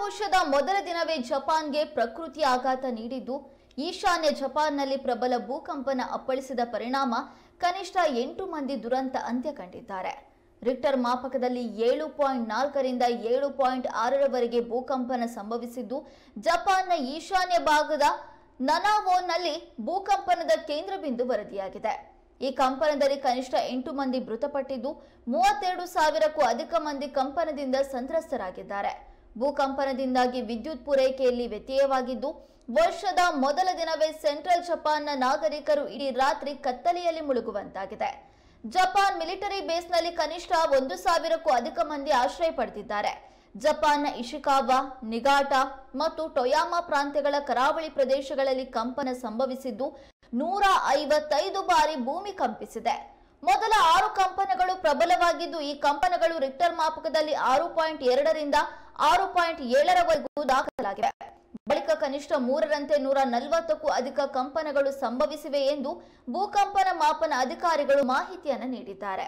ವರ್ಷದ ಮೊದಲ ದಿನವೇ ಜಪಾನ್ಗೆ ಪ್ರಕೃತಿ ಆಘಾತ ನೀಡಿದ್ದು ಈಶಾನ್ಯ ಜಪಾನ್ನಲ್ಲಿ ಪ್ರಬಲ ಭೂಕಂಪನ ಅಪ್ಪಳಿಸಿದ ಪರಿಣಾಮ ಕನಿಷ್ಠ ಎಂಟು ಮಂದಿ ದುರಂತ ಅಂತ್ಯ ಕಂಡಿದ್ದಾರೆ ರಿಕ್ಟರ್ ಮಾಪಕದಲ್ಲಿ ಏಳು ಪಾಯಿಂಟ್ ನಾಲ್ಕರಿಂದ ಏಳು ಪಾಯಿಂಟ್ ಆರರವರೆಗೆ ಭೂಕಂಪನ ಸಂಭವಿಸಿದ್ದು ಜಪಾನ್ನ ಈಶಾನ್ಯ ಭಾಗದ ನನಾವೋನಲ್ಲಿ ಭೂಕಂಪನದ ಕೇಂದ್ರ ಬಿಂದು ವರದಿಯಾಗಿದೆ ಈ ಕಂಪನದಲ್ಲಿ ಕನಿಷ್ಠ ಎಂಟು ಮಂದಿ ಮೃತಪಟ್ಟಿದ್ದು ಮೂವತ್ತೆರಡು ಸಾವಿರಕ್ಕೂ ಅಧಿಕ ಮಂದಿ ಕಂಪನದಿಂದ ಸಂತ್ರಸ್ತರಾಗಿದ್ದಾರೆ ಭೂಕಂಪನದಿಂದಾಗಿ ವಿದ್ಯುತ್ ಪೂರೈಕೆಯಲ್ಲಿ ವ್ಯತ್ಯಯವಾಗಿದ್ದು ವರ್ಷದ ಮೊದಲ ದಿನವೇ ಸೆಂಟ್ರಲ್ ಜಪಾನ್ನ ನಾಗರಿಕರು ಇಡೀ ರಾತ್ರಿ ಕತ್ತಲೆಯಲ್ಲಿ ಮುಳುಗುವಂತಾಗಿದೆ ಜಪಾನ್ ಮಿಲಿಟರಿ ಬೇಸ್ನಲ್ಲಿ ಕನಿಷ್ಠ ಒಂದು ಸಾವಿರಕ್ಕೂ ಅಧಿಕ ಮಂದಿ ಆಶ್ರಯ ಪಡೆದಿದ್ದಾರೆ ಜಪಾನ್ನ ಇಶಿಕಾವಾ ನಿಗಾಟಾ ಮತ್ತು ಟೊಯಾಮಾ ಪ್ರಾಂತ್ಯಗಳ ಕರಾವಳಿ ಪ್ರದೇಶಗಳಲ್ಲಿ ಕಂಪನ ಸಂಭವಿಸಿದ್ದು ನೂರ ಐವತ್ತೈದು ಬಾರಿ ಭೂಮಿ ಕಂಪಿಸಿದೆ ಮೊದಲ ಆರು ಕಂಪನಗಳು ಪ್ರಬಲವಾಗಿದ್ದು ಈ ಕಂಪನಗಳು ರಿಕ್ಟರ್ ಮಾಪಕದಲ್ಲಿ ಆರು ಪಾಯಿಂಟ್ ಎರಡರಿಂದ ಆರು ಪಾಯಿಂಟ್ ಏಳರವರೆಗೂ ದಾಖಲಾಗಿವೆ ಬಳಿಕ ಕನಿಷ್ಠ ಮೂರರಂತೆ ನೂರ ನಲವತ್ತಕ್ಕೂ ಅಧಿಕ ಕಂಪನಗಳು ಸಂಭವಿಸಿವೆ ಎಂದು ಭೂಕಂಪನ ಮಾಪನ ಅಧಿಕಾರಿಗಳು ಮಾಹಿತಿಯನ್ನು ನೀಡಿದ್ದಾರೆ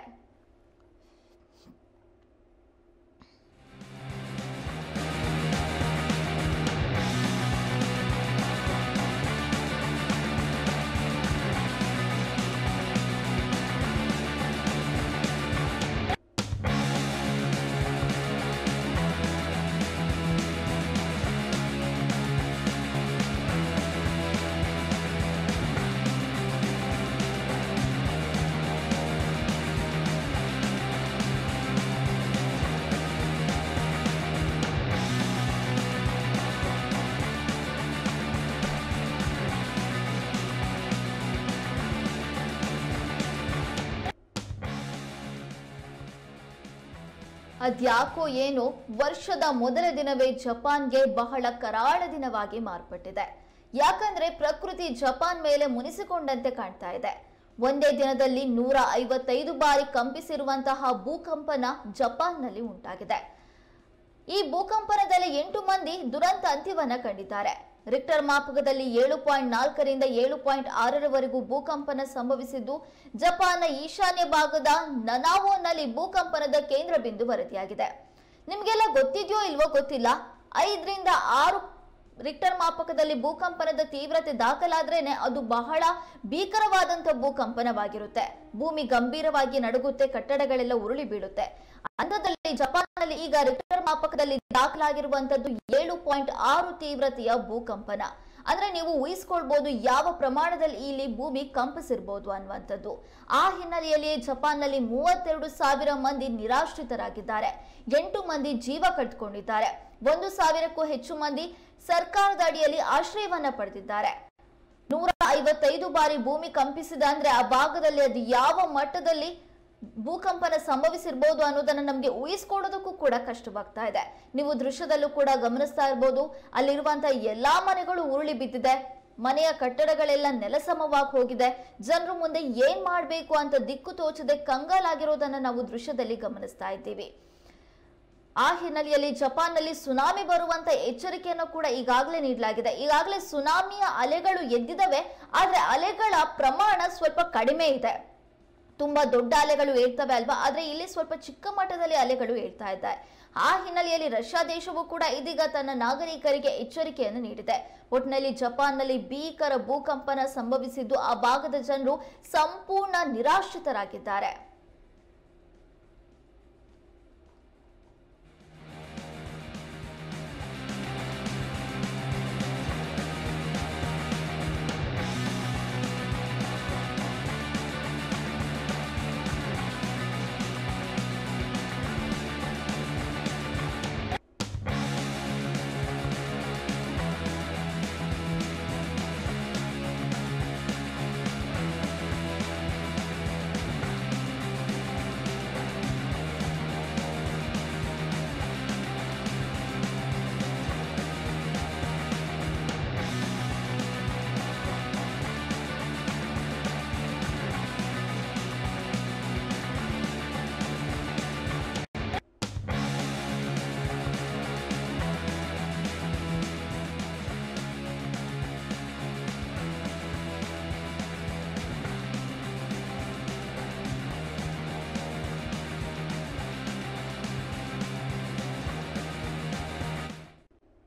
ಅದ್ಯಾಕೋ ಏನೋ ವರ್ಷದ ಮೊದಲ ದಿನವೇ ಜಪಾನ್ಗೆ ಬಹಳ ಕರಾಳ ದಿನವಾಗಿ ಮಾರ್ಪಟ್ಟಿದೆ ಯಾಕಂದ್ರೆ ಪ್ರಕೃತಿ ಜಪಾನ್ ಮೇಲೆ ಮುನಿಸಿಕೊಂಡಂತೆ ಕಾಣ್ತಾ ಇದೆ ಒಂದೇ ದಿನದಲ್ಲಿ ನೂರ ಐವತ್ತೈದು ಬಾರಿ ಕಂಪಿಸಿರುವಂತಹ ಭೂಕಂಪನ ಜಪಾನ್ನಲ್ಲಿ ಉಂಟಾಗಿದೆ ಈ ಭೂಕಂಪನದಲ್ಲಿ ಎಂಟು ಮಂದಿ ದುರಂತ ಅಂತ್ಯವನ್ನ ಕಂಡಿದ್ದಾರೆ ರಿಕ್ಟರ್ ಮಾಪಕದಲ್ಲಿ ಏಳು ಪಾಯಿಂಟ್ ನಾಲ್ಕರಿಂದ ಏಳು ಪಾಯಿಂಟ್ ಆರರವರೆಗೂ ಭೂಕಂಪನ ಸಂಭವಿಸಿದ್ದು ಜಪಾನ್ನ ಈಶಾನ್ಯ ಭಾಗದ ನನಾವೋನಲ್ಲಿ ಭೂಕಂಪನದ ಕೇಂದ್ರ ಬಿಂದು ವರದಿಯಾಗಿದೆ ನಿಮ್ಗೆಲ್ಲ ಗೊತ್ತಿದೆಯೋ ಇಲ್ವೋ ಗೊತ್ತಿಲ್ಲ ಐದರಿಂದ ಆರು ರಿಕ್ಟರ್ ಮಾಪಕದಲ್ಲಿ ಭೂಕಂಪನದ ತೀವ್ರತೆ ದಾಖಲಾದ್ರೇನೆ ಅದು ಬಹಳ ಭೀಕರವಾದಂತ ಭೂಕಂಪನವಾಗಿರುತ್ತೆ ಭೂಮಿ ಗಂಭೀರವಾಗಿ ನಡುಗುತ್ತೆ ಕಟ್ಟಡಗಳೆಲ್ಲ ಉರುಳಿ ಬೀಳುತ್ತೆ ಅಂಥದ್ರಲ್ಲಿ ಜಪಾನ್ನಲ್ಲಿ ಈಗ ರಿಕ್ಟರ್ ಮಾಪಕದಲ್ಲಿ ದಾಖಲಾಗಿರುವಂತದ್ದು ಏಳು ಪಾಯಿಂಟ್ ಆರು ತೀವ್ರತೆಯ ಭೂಕಂಪನ ಅಂದ್ರೆ ನೀವು ಊಹಿಸ್ಕೊಳ್ಬಹುದು ಯಾವ ಪ್ರಮಾಣದಲ್ಲಿ ಇಲ್ಲಿ ಭೂಮಿ ಕಂಪಿಸಿರ್ಬೋದು ಅನ್ನುವಂಥದ್ದು ಆ ಹಿನ್ನೆಲೆಯಲ್ಲಿ ಜಪಾನ್ನಲ್ಲಿ ಮೂವತ್ತೆರಡು ಸಾವಿರ ಮಂದಿ ನಿರಾಶ್ರಿತರಾಗಿದ್ದಾರೆ ಎಂಟು ಮಂದಿ ಜೀವ ಕಟ್ಕೊಂಡಿದ್ದಾರೆ ಒಂದು ಸಾವಿರಕ್ಕೂ ಹೆಚ್ಚು ಮಂದಿ ಸರ್ಕಾರದ ಅಡಿಯಲ್ಲಿ ಆಶ್ರಯವನ್ನ ಪಡೆದಿದ್ದಾರೆ ನೂರ ಐವತ್ತೈದು ಬಾರಿ ಭೂಮಿ ಕಂಪಿಸಿದ ಅಂದ್ರೆ ಆ ಭಾಗದಲ್ಲಿ ಅದು ಯಾವ ಮಟ್ಟದಲ್ಲಿ ಭೂಕಂಪನ ಸಂಭವಿಸಿರ್ಬೋದು ಅನ್ನೋದನ್ನ ನಮಗೆ ಊಹಿಸ್ಕೊಳ್ಳೋದಕ್ಕೂ ಕೂಡ ಕಷ್ಟವಾಗ್ತಾ ಇದೆ ನೀವು ದೃಶ್ಯದಲ್ಲೂ ಕೂಡ ಗಮನಿಸ್ತಾ ಇರ್ಬೋದು ಅಲ್ಲಿರುವಂತಹ ಎಲ್ಲಾ ಮನೆಗಳು ಉರುಳಿ ಬಿದ್ದಿದೆ ಮನೆಯ ಕಟ್ಟಡಗಳೆಲ್ಲ ನೆಲಸಮವಾಗಿ ಹೋಗಿದೆ ಜನರು ಮುಂದೆ ಏನ್ ಮಾಡಬೇಕು ಅಂತ ದಿಕ್ಕು ತೋಚದೆ ಕಂಗಾಲಾಗಿರೋದನ್ನ ನಾವು ದೃಶ್ಯದಲ್ಲಿ ಗಮನಿಸ್ತಾ ಇದ್ದೀವಿ ಆ ಹಿನ್ನೆಲೆಯಲ್ಲಿ ಜಪಾನ್ನಲ್ಲಿ ಸುನಾಮಿ ಬರುವಂತ ಎಚ್ಚರಿಕೆಯನ್ನು ಕೂಡ ಈಗಾಗಲೇ ನೀಡಲಾಗಿದೆ ಈಗಾಗಲೇ ಸುನಾಮಿಯ ಅಲೆಗಳು ಎದ್ದಿದವೆ ಆದ್ರೆ ಅಲೆಗಳ ಪ್ರಮಾಣ ಸ್ವಲ್ಪ ಕಡಿಮೆ ಇದೆ ತುಂಬಾ ದೊಡ್ಡ ಅಲೆಗಳು ಏಳ್ತವೆ ಅಲ್ವಾ ಆದ್ರೆ ಇಲ್ಲಿ ಸ್ವಲ್ಪ ಚಿಕ್ಕ ಮಟ್ಟದಲ್ಲಿ ಅಲೆಗಳು ಏಳ್ತಾ ಇದ್ದಾರೆ ಆ ಹಿನ್ನೆಲೆಯಲ್ಲಿ ರಷ್ಯಾ ದೇಶವು ಕೂಡ ಇದೀಗ ತನ್ನ ನಾಗರಿಕರಿಗೆ ಎಚ್ಚರಿಕೆಯನ್ನು ನೀಡಿದೆ ಒಟ್ಟಿನಲ್ಲಿ ಜಪಾನ್ನಲ್ಲಿ ಭೀಕರ ಭೂಕಂಪನ ಸಂಭವಿಸಿದ್ದು ಆ ಭಾಗದ ಜನರು ಸಂಪೂರ್ಣ ನಿರಾಶ್ರಿತರಾಗಿದ್ದಾರೆ